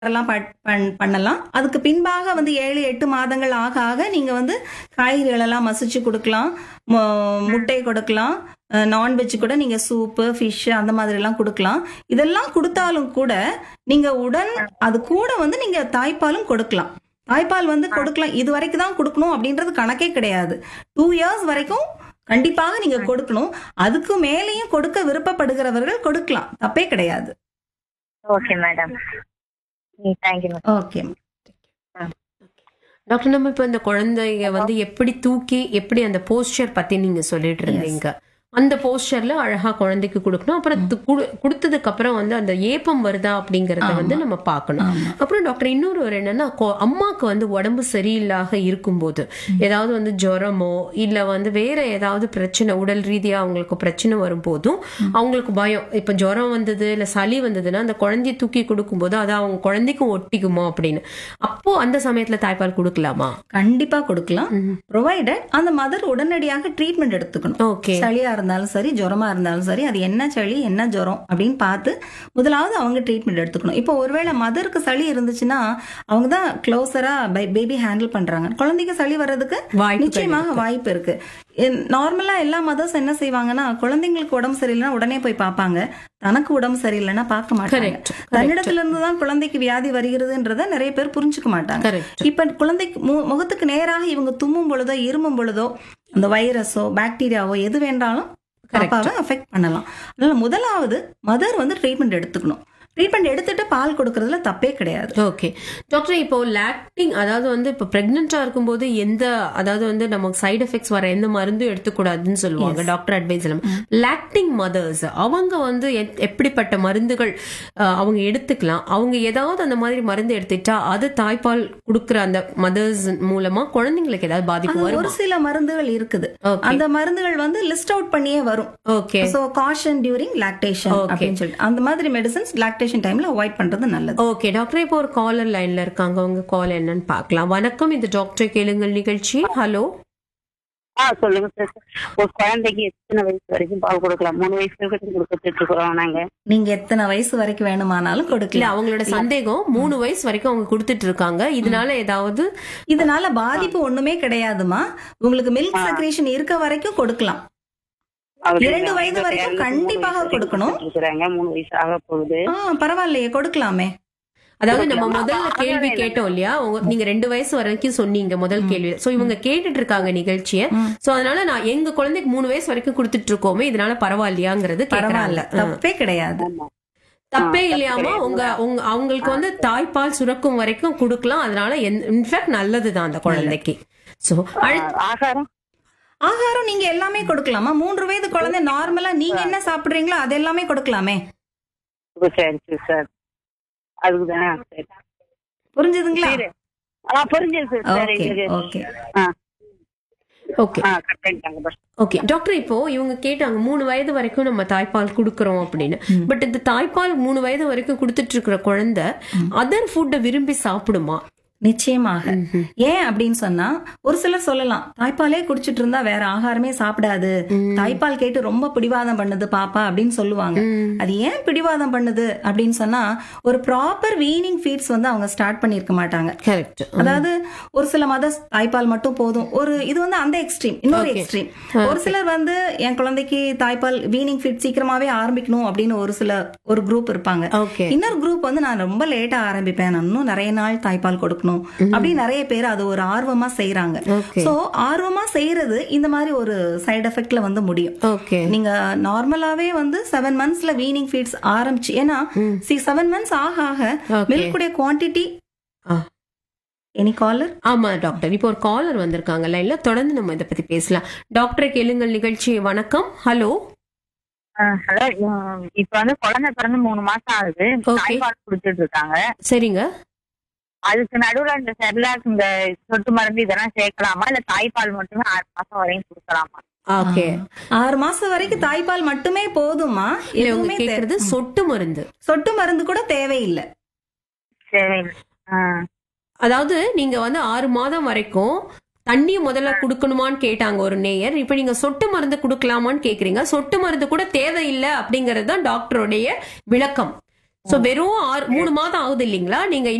எல்லாம் பட்- பண்- பண்ணலாம் அதுக்கு பின்பாக வந்து ஏழு எட்டு மாதங்கள் ஆக ஆக நீங்க வந்து காய்கறிகள் எல்லாம் மசிச்சு கொடுக்கலாம் மு- முட்டை கொடுக்கலாம் நான்வெஜ் கூட நீங்க சூப்பு ஃபிஷ் அந்த மாதிரி எல்லாம் கொடுக்கலாம் இதெல்லாம் கொடுத்தாலும் கூட நீங்க உடன் அது கூட வந்து நீங்க தாய்ப்பாலும் கொடுக்கலாம் தாய்ப்பால் வந்து கொடுக்கலாம் இது வரைக்கும் தான் கொடுக்கணும் அப்படின்றது கணக்கே கிடையாது டூ இயர்ஸ் வரைக்கும் கண்டிப்பாக நீங்க கொடுக்கணும் அதுக்கு மேலேயும் கொடுக்க விருப்பப்படுகிறவர்கள் கொடுக்கலாம் தப்பே கிடையாது okay madam thank you madam okay doctor நம்ம இப்ப இந்த குழந்தைய வந்து எப்படி தூக்கி எப்படி அந்த போஸ்டர் பத்தி நீங்க சொல்லிட்டு இருந்தீங்க அந்த போஸ்டர்ல அழகா குழந்தைக்கு கொடுக்கணும் அப்புறம் து- குடு- கொடுத்ததுக்கு அப்புறம் வந்து அந்த ஏப்பம் வருதா அப்படிங்கறத வந்து நம்ம பார்க்கணும் ஆமா. அப்புறம் டாக்டர் இன்னொரு ஒரு என்னன்னா கொ- அம்மாக்கு வந்து உடம்பு சரியில்லாக இருக்கும்போது ஏதாவது வந்து ஜுரமோ இல்ல வந்து வேற ஏதாவது பிரச்சனை உடல் ரீதியா அவங்களுக்கு பிரச்சனை வரும்போதும் அவங்களுக்கு பயம் இப்ப ஜுரம் வந்தது இல்ல சளி வந்ததுன்னா அந்த குழந்தைய தூக்கி கொடுக்கும்போது அது அவங்க குழந்தைக்கும் ஒட்டிக்குமோ அப்படின்னு அப்போ அந்த சமயத்துல தாய்ப்பால் கொடுக்கலாமா கண்டிப்பா கொடுக்கலாம் ப்ரொவைடட் அந்த மதர் உடனடியாக ட்ரீட்மெண்ட் எடுத்துக்கணும் ஓகே சளியா இருந்தாலும் சரி ஜுரமா இருந்தாலும் சரி அது என்ன சளி என்ன ஜுரம் அப்படின்னு பார்த்து முதலாவது அவங்க ட்ரீட்மெண்ட் எடுத்துக்கணும் இப்போ ஒருவேளை மதருக்கு சளி இருந்துச்சுன்னா அவங்க தான் க்ளோசரா பேபி ஹேண்டில் பண்றாங்க குழந்தைக்கு சளி வர்றதுக்கு வாய்ப்புகள் நிச்சயமாக வாய்ப்பு இருக்கு நார்மலா எல்லா மதர்ஸ் என்ன செய்வாங்கன்னா குழந்தைங்களுக்கு உடம்பு சரியில்லைன்னா உடனே போய் பார்ப்பாங்க தனக்கு உடம்பு சரியில்லைன்னா பார்க்க மாட்டாங்க Correct, correct. தன்னிடத்துல இருந்து தான் குழந்தைக்கு வியாதி வருகிறதுன்றத நிறைய பேர் புரிஞ்சுக்க மாட்டாங்க கரெக்ட் இப்ப குழந்தைக்கு மு- முகத்துக்கு நேராக இவங்க தும்மும் பொழுதோ இருமும் பொழுதோ அந்த வைரஸோ பாக்டீரியாவோ எது வேண்டாலும் பாப்பாவை அஃபெக்ட் பண்ணலாம் அதனால முதலாவது மதர் வந்து ட்ரீட்மெண்ட் எடுத்துக்கணும் ட்ரீட்மெண்ட் எடுத்துட்டு பால் கொடுக்கறதுல தப்பே கிடையாது ஓகே டாக்டர் இப்போ லாக்டிங் அதாவது வந்து இப்போ பிரெக்னெண்டா இருக்கும்போது எந்த அதாவது வந்து நமக்கு சைடு எஃபெக்ட்ஸ் வர எந்த மருந்தும் எடுத்துக்கூடாதுன்னு சொல்லுவாங்க டாக்டர் அட்வைஸ் லாக்டிங் மதர்ஸ் அவங்க வந்து எத்- எப்படிப்பட்ட மருந்துகள் அஹ், அவங்க எடுத்துக்கலாம் அவங்க ஏதாவது அந்த மாதிரி மருந்து எடுத்துட்டா அது தாய்ப்பால் கொடுக்குற அந்த மதர்ஸ் மூலமா குழந்தைங்களுக்கு ஏதாவது பாதிப்பு அது வரும் ஒரு சில மருந்துகள் இருக்குது ஓகே அந்த மருந்துகள் வந்து லிஸ்ட் அவுட் பண்ணியே வரும் okay so caution during lactation Okay. அப்படின்னு சொல்லிட்டு அந்த மாதிரி மெடிசன்ஸ் லாக்டேஷன் டைம்ல அவாய்ட் பண்றது நல்லது ஓகே டாக்டர் இப்போ ஒரு காலர் லைன்ல இருக்காங்க உங்க கால் என்னன்னு பார்க்கலாம் வணக்கம் இது டாக்டர் கேளுங்கள் நிகழ்ச்சி ஹலோ ஆ சொல்லுங்க சார் ஒரு குழந்தைக்கு எத்தனை வயசு வரைக்கும் பால் கொடுக்கலாம் மூணு வயசு வரைக்கும் கொடுத்துட்டு இருக்கிறோம் நாங்க நீங்க எத்தனை வயசு வரைக்கும் வேணுமானாலும் இல்ல கொடுக்கலாம் அவங்களோட சந்தேகம் மூணு வயசு வரைக்கும் அவங்க கொடுத்துட்டு இருக்காங்க இதனால ஏதாவது இதனால பாதிப்பு ஒண்ணுமே கிடையாதுமா உங்களுக்கு மில்க் செக்ரேஷன் இருக்க வரைக்கும் கொடுக்கலாம் அவரு இரண்டு வயது எங்க வரைக்கும் பேரனுக்கு மூணு கண்டிப்பாக வயசு வரைக்கும் கொடுக்கணும். கொடுத்துட்டு இருக்கிறாங்க மூணு வயசு ஆக போகுது ஆ பரவாயில்லையே கொடுக்கலாமே அதாவது நம்ம கொடுக்கலாம். முதல்ல அதான் கேள்வி வேணும். கேட்டோம் இல்லையா உங்க- நீங்க ரெண்டு வயசு வரைக்கும் சொன்னீங்க முதல் கேள்வி சோ இவங்க கேட்டுட்டு இருக்காங்க நிகழ்ச்சிய சோ அதனால நான் எங்க குழந்தைக்கு மூணு வயசு வரைக்கும் கொடுத்துட்டு இருக்கோமே இதனால பரவாயில்லையாங்கிறது பரவாயில்ல ஆமா. கேக்குறாங்க தப்பே கிடையாது ஆமா தப்பே ஆ, இல்லையாமா தப்பு உங்க உங்க அவங்களுக்கு வந்து தாய்ப்பால் சுரக்கும் வரைக்கும் கொடுக்கலாம் அதனால இன்ஃபேக்ட் நல்லதுதான் அந்த குழந்தைக்கு சோ அடுத்து ஆ, ஆகாரம் ஆகாரம் நீங்க எல்லாமே கொடுக்கலாமா மூன்று வயது குழந்தை நார்மலா நீங்க என்ன சாப்பிடுறீங்களோ அது எல்லாமே கொடுக்கலாமே ஓ, சரி சரி சார் அதுக்குதான் சரி புரிஞ்சுதுங்களா சரி ஆ புரிஞ்சுது சார் ஓகே எங்களுக்கு ஓகே ஆ ஓகே ஆ கட் பண்ணிட்டாங்க பஸ் ஓகே டாக்டர் இப்போ இவங்க கேட்டாங்க மூணு வயது வரைக்கும் நம்ம தாய்ப்பால் கொடுக்கறோம் அப்படின்னு பட் இந்த தாய்ப்பால் மூணு வயது வரைக்கும் கொடுத்துட்டு இருக்கிற குழந்தை அதர் ஃபுட்டை விரும்பி சாப்பிடுமா நிச்சயமாக ஏன் அப்படின்னு சொன்னா ஒரு சிலர் சொல்லலாம் தாய்ப்பாலே குடிச்சிட்டு இருந்தா வேற ஆகாரமே சாப்பிடாது தாய்ப்பால் கேட்டு ரொம்ப பிடிவாதம் பண்ணுது பாப்பா அப்படின்னு சொல்லுவாங்க அது ஏன் பிடிவாதம் பண்ணுது அப்படின்னு சொன்னா ஒரு ப்ராப்பர் வீனிங் ஃபீட்ஸ் வந்து அவங்க ஸ்டார்ட் பண்ணிருக்க மாட்டாங்க கரெக்ட் அதாவது ஒரு சில மதர்ஸ் தாய்ப்பால் மட்டும் போதும் ஒரு இது வந்து அந்த எக்ஸ்ட்ரீம் இன்னொரு எக்ஸ்ட்ரீம் ஒரு சிலர் வந்து என் குழந்தைக்கு தாய்ப்பால் வீனிங் ஃபீட் சீக்கிரமாவே ஆரம்பிக்கணும் அப்படின்னு ஒரு சில ஒரு குரூப் இருப்பாங்க ஓகே இன்னொரு குரூப் வந்து நான் ரொம்ப லேட்டா ஆரம்பிப்பேன் நான் இன்னும் நிறைய நாள் தாய்ப்பால் கொடுக்கணும் அப்படி நிறைய பேர் அது ஒரு ஆர்வமா செய்யறாங்க ஓகே சோ ஆர்வமா செய்யறது இந்த மாதிரி ஒரு சைடு எஃபெக்ட்ல வந்து முடியும் ஓகே நீங்க நார்மலாவே வந்து செவன் மந்த்ஸ்ல வீனிங் ஃபீட்ஸ் ஆரம்பிச்சு ஏன்னா செவன் மந்த்ஸ் ஆக ஆக Okay. மில்குடைய குவான்டிட்டி ஆ. எனி காலர் ஆமா டாக்டர் இப்போ ஒரு காலர் வந்திருக்காங்க லைன்ல தொடர்ந்து நம்ம இதை பத்தி பேசலாம் டாக்டரை கேளுங்கள் நிகழ்ச்சி வணக்கம் ஹலோ ஹலோ இப்ப வந்து குழந்தை பிறந்து மூணு மாசம் ஆகுது Okay. தாய்ப்பால் குடுத்துட்டு இருக்காங்க சரிங்க அதுக்கு நடுவுல இந்த செர்லாக் இந்த சொட்டு மருந்து இதெல்லாம் சேர்க்கலாமா இல்ல தாய்ப்பால் மட்டுமே ஆறு மாசம் வரையும் கொடுக்கலாமா ஓகே ஆறு மாசம் வரைக்கும் தாய்ப்பால் மட்டுமே போதுமா இல்ல உங்க எதுவுமே தே- கேக்குறது சொட்டு மருந்து சொட்டு மருந்து கூட தேவையில்லை சரி ஆ. அதாவது நீங்க வந்து ஆறு மாதம் வரைக்கும் தண்ணி முதல்ல குடுக்கணுமான்னு கேட்டாங்க ஒரு நேயர் இப்ப நீங்க சொட்டு மருந்து குடுக்கலாமான்னு கேக்குறீங்க சொட்டு மருந்து கூட தேவையில்லை அப்படிங்கறது தான் டாக்டருடைய விளக்கம் சோ வெறும் ஆறு மூணு மாதம் ஆகுது இல்லீங்களா நீங்க